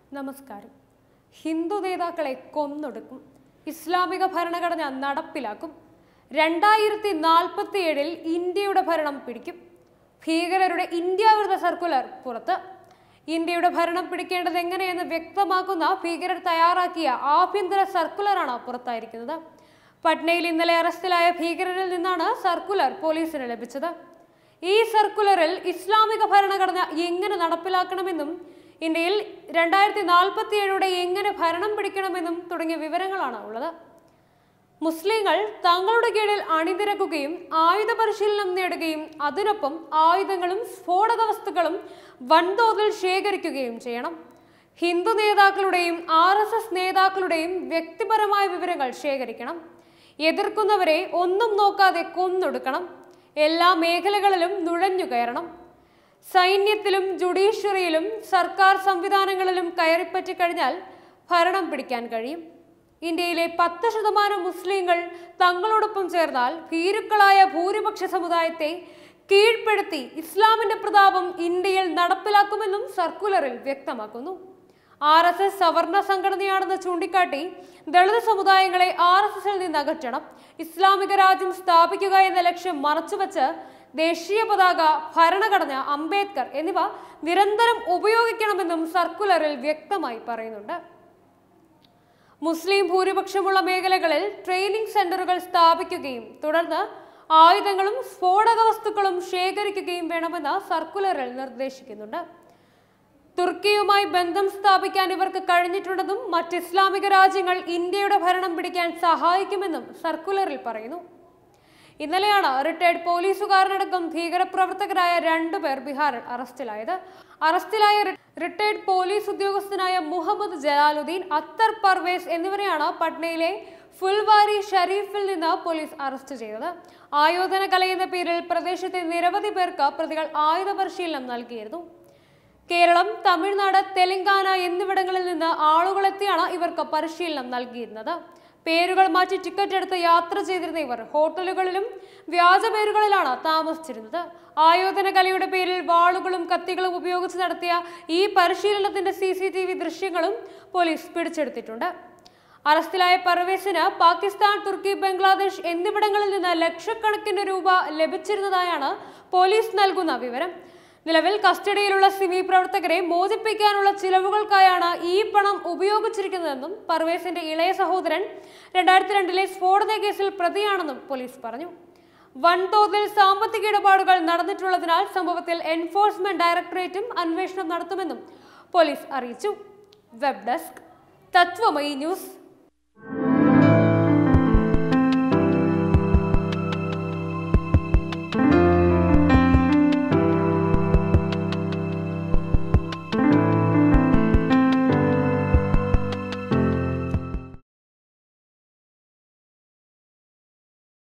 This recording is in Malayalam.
നമസ്കാരം ഹിന്ദു നേതാക്കളെ കൊന്നൊടുക്കും ഇസ്ലാമിക ഭരണഘടന നടപ്പിലാക്കും രണ്ടായിരത്തി നാൽപ്പത്തി ഏഴിൽ ഇന്ത്യയുടെ ഭരണം പിടിക്കും ഭീകരരുടെ ഇന്ത്യാവിരുദ്ധ സർക്കുലർ പുറത്ത് ഇന്ത്യയുടെ ഭരണം പിടിക്കേണ്ടത് എങ്ങനെയെന്ന് വ്യക്തമാക്കുന്ന ഭീകരർ തയ്യാറാക്കിയ ആഭ്യന്തര സർക്കുലറാണ് പുറത്തായിരിക്കുന്നത് പട്നയിൽ ഇന്നലെ അറസ്റ്റിലായ ഭീകരരിൽ നിന്നാണ് സർക്കുലർ പോലീസിന് ലഭിച്ചത് ഈ സർക്കുലറിൽ ഇസ്ലാമിക ഭരണഘടന എങ്ങനെ നടപ്പിലാക്കണമെന്നും ഇന്ത്യയിൽ രണ്ടായിരത്തി നാൽപ്പത്തി ഏഴോടെ എങ്ങനെ ഭരണം പിടിക്കണമെന്നും തുടങ്ങിയ വിവരങ്ങളാണ് ഉള്ളത് മുസ്ലിങ്ങൾ തങ്ങളുടെ കീഴിൽ അണിനിരക്കുകയും ആയുധ പരിശീലനം നേടുകയും അതിനൊപ്പം ആയുധങ്ങളും സ്ഫോടക വസ്തുക്കളും വൻതോതിൽ ശേഖരിക്കുകയും ചെയ്യണം ഹിന്ദു നേതാക്കളുടെയും ആർ എസ് എസ് നേതാക്കളുടെയും വ്യക്തിപരമായ വിവരങ്ങൾ ശേഖരിക്കണം എതിർക്കുന്നവരെ ഒന്നും നോക്കാതെ കൊന്നൊടുക്കണം എല്ലാ മേഖലകളിലും നുഴഞ്ഞു കയറണം സൈന്യത്തിലും ജുഡീഷ്യറിയിലും സർക്കാർ സംവിധാനങ്ങളിലും കയറിപ്പറ്റി കഴിഞ്ഞാൽ ഭരണം പിടിക്കാൻ കഴിയും ഇന്ത്യയിലെ പത്ത് ശതമാനം മുസ്ലിങ്ങൾ തങ്ങളോടൊപ്പം ചേർന്നാൽ ഭീരുക്കളായ ഭൂരിപക്ഷ സമുദായത്തെ കീഴ്പ്പെടുത്തി ഇസ്ലാമിന്റെ പ്രതാപം ഇന്ത്യയിൽ നടപ്പിലാക്കുമെന്നും സർക്കുലറിൽ വ്യക്തമാക്കുന്നു ആർ എസ് എസ് സവർണ സംഘടനയാണെന്ന് ചൂണ്ടിക്കാട്ടി ദളിത് സമുദായങ്ങളെ ആർ എസ് എസിൽ നിന്ന് അകറ്റണം ഇസ്ലാമിക രാജ്യം സ്ഥാപിക്കുക എന്ന ലക്ഷ്യം മറച്ചുവെച്ച് ദേശീയ പതാക ഭരണഘടന അംബേദ്കർ എന്നിവ നിരന്തരം ഉപയോഗിക്കണമെന്നും സർക്കുലറിൽ വ്യക്തമായി പറയുന്നുണ്ട് മുസ്ലിം ഭൂരിപക്ഷമുള്ള മേഖലകളിൽ ട്രെയിനിങ് സെന്ററുകൾ സ്ഥാപിക്കുകയും തുടർന്ന് ആയുധങ്ങളും സ്ഫോടക വസ്തുക്കളും ശേഖരിക്കുകയും വേണമെന്ന് സർക്കുലറിൽ നിർദ്ദേശിക്കുന്നുണ്ട് തുർക്കിയുമായി ബന്ധം സ്ഥാപിക്കാൻ ഇവർക്ക് കഴിഞ്ഞിട്ടുണ്ടെന്നും മറ്റ് ഇസ്ലാമിക രാജ്യങ്ങൾ ഇന്ത്യയുടെ ഭരണം പിടിക്കാൻ സഹായിക്കുമെന്നും സർക്കുലറിൽ പറയുന്നു ഇന്നലെയാണ് റിട്ടയർഡ് പോലീസുകാരനടക്കം ഭീകരപ്രവർത്തകരായ രണ്ടുപേർ ബീഹാറിൽ അറസ്റ്റിലായത് അറസ്റ്റിലായ റി- റിട്ടയർഡ് പോലീസ് ഉദ്യോഗസ്ഥനായ മുഹമ്മദ് ജലാലുദ്ദീൻ അത്തർ പർവേസ് എന്നിവരെയാണ് പട്നയിലെ ഫുൽവാരി ഷരീഫിൽ നിന്ന് പോലീസ് അറസ്റ്റ് ചെയ്തത് ആയോധന കലയെന്ന പേരിൽ പ്രദേശത്തെ നിരവധി പേർക്ക് പ്രതികൾ ആയുധ പരിശീലനം നൽകിയിരുന്നു കേരളം തമിഴ്നാട് തെലങ്കാന എന്നിവിടങ്ങളിൽ നിന്ന് ആളുകളെത്തിയാണ് ഇവർക്ക് പരിശീലനം നൽകിയിരുന്നത് പേരുകൾ മാറ്റി ടിക്കറ്റ് എടുത്ത് യാത്ര ചെയ്തിരുന്ന ഇവർ ഹോട്ടലുകളിലും വ്യാജ പേരുകളിലാണ് താമസിച്ചിരുന്നത് ആയോധന കലയുടെ പേരിൽ വാളുകളും കത്തികളും ഉപയോഗിച്ച് നടത്തിയ ഈ പരിശീലനത്തിന്റെ സി സി ടി വി ദൃശ്യങ്ങളും പോലീസ് പിടിച്ചെടുത്തിട്ടുണ്ട് അറസ്റ്റിലായ പർവേസിന് പാകിസ്ഥാൻ തുർക്കി ബംഗ്ലാദേശ് എന്നിവിടങ്ങളിൽ നിന്ന് ലക്ഷക്കണക്കിന് രൂപ ലഭിച്ചിരുന്നതായാണ് പോലീസ് നൽകുന്ന വിവരം നിലവിൽ കസ്റ്റഡിയിലുള്ള സിമി പ്രവർത്തകരെ മോചിപ്പിക്കാനുള്ള ചിലവുകൾക്കായാണ് ഈ പണം ഉപയോഗിച്ചിരിക്കുന്നതെന്നും പർവേസിന്റെ ഇളയ സഹോദരൻ രണ്ടായിരത്തി രണ്ടിലെ സ്ഫോടന കേസിൽ പ്രതിയാണെന്നും പോലീസ് പറഞ്ഞു വൻതോതിൽ സാമ്പത്തിക ഇടപാടുകൾ നടന്നിട്ടുള്ളതിനാൽ സംഭവത്തിൽ എൻഫോഴ്സ്മെന്റ് ഡയറക്ടറേറ്റും അന്വേഷണം നടത്തുമെന്നും പോലീസ് അറിയിച്ചു വെബ് ഡെസ്ക് തത്വമയി ന്യൂസ്